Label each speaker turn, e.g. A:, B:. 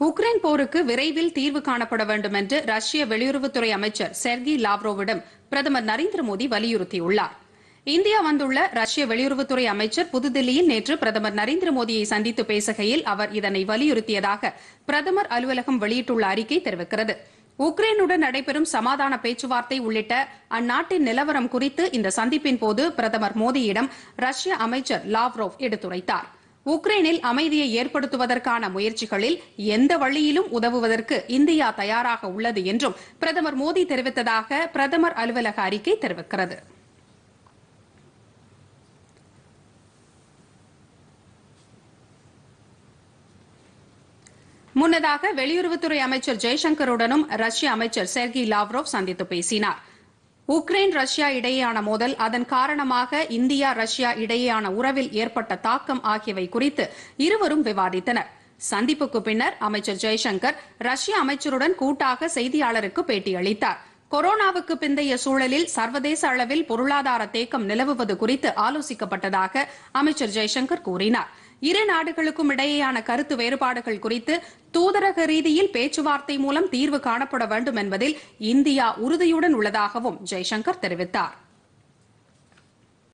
A: Ukraine போருக்கு விரைவில் தீர்வு காணப்பட வேண்டும் என்று ரஷ்ய வெளியுறவுத்துறை அமைச்சர் செர்கி லாவ்ரோவிடம் பிரதமர் நரேந்திர மோடி வலியுறுத்தியுள்ளார் இந்தியா வந்துள்ள ரஷ்ய வெளியுறவுத்துறை அமைச்சர் புதுதில்லியில் நேற்று பிரதமர் நரேந்திர மோடியை சந்தித்து பேசுகையில் அவர் இதனை வலியுறுத்தியதாக பிரதமர் அலுவலகம் வெளியிட்டுள்ள அறிக்கை தெரிவிக்கிறது உக்ரைனுடன் நடைபெறும் சமாதான பேச்சுவார்த்தை உள்ளிட்ட அந்நாட்டின் நிலவரம் குறித்து இந்த சந்திப்பின் போது பிரதமர் மோடியிடம் ரஷ்ய அமைச்சர் லாவ்ரோவ் எடுத்துரைத்தார் உக்ரைனில் அமைதியை ஏற்படுத்துவதற்கான முயற்சிகளில் எந்த வழியிலும் உதவுவதற்கு இந்தியா தயாராக உள்ளது என்றும் பிரதமர் மோடி தெரிவித்ததாக பிரதமர் அலுவலக அறிக்கை தெரிவிக்கிறது முன்னதாக வெளியுறவுத்துறை அமைச்சர் ஜெய்சங்கருடனும் ரஷ்ய அமைச்சர் செர்கி லாவ்ரோவ் சந்தித்து பேசினார் உக்ரைன் ரஷ்யா இடையேயான மோதல் அதன் காரணமாக இந்தியா ரஷ்யா இடையேயான உறவில் ஏற்பட்ட தாக்கம் ஆகியவை குறித்து இருவரும் விவாதித்தனர் சந்திப்புக்கு பின்னர் அமைச்சர் ஜெய்சங்கர் ரஷ்ய அமைச்சருடன் கூட்டாக செய்தியாளருக்கு பேட்டியளித்தார் கொரோனாவுக்கு பிந்தைய சூழலில் சர்வதேச அளவில் பொருளாதார தேக்கம் நிலவுவது குறித்து ஆலோசிக்கப்பட்டதாக அமைச்சர் ஜெய்சங்கர் கூறினார் இரு நாடுகளுக்கும் இடையேயான கருத்து வேறுபாடுகள் குறித்து தூதரக ரீதியில் பேச்சுவார்த்தை மூலம் தீர்வு காணப்பட வேண்டும் என்பதில் இந்தியா உறுதியுடன் உள்ளதாகவும் ஜெய்சங்கர் தெரிவித்தார்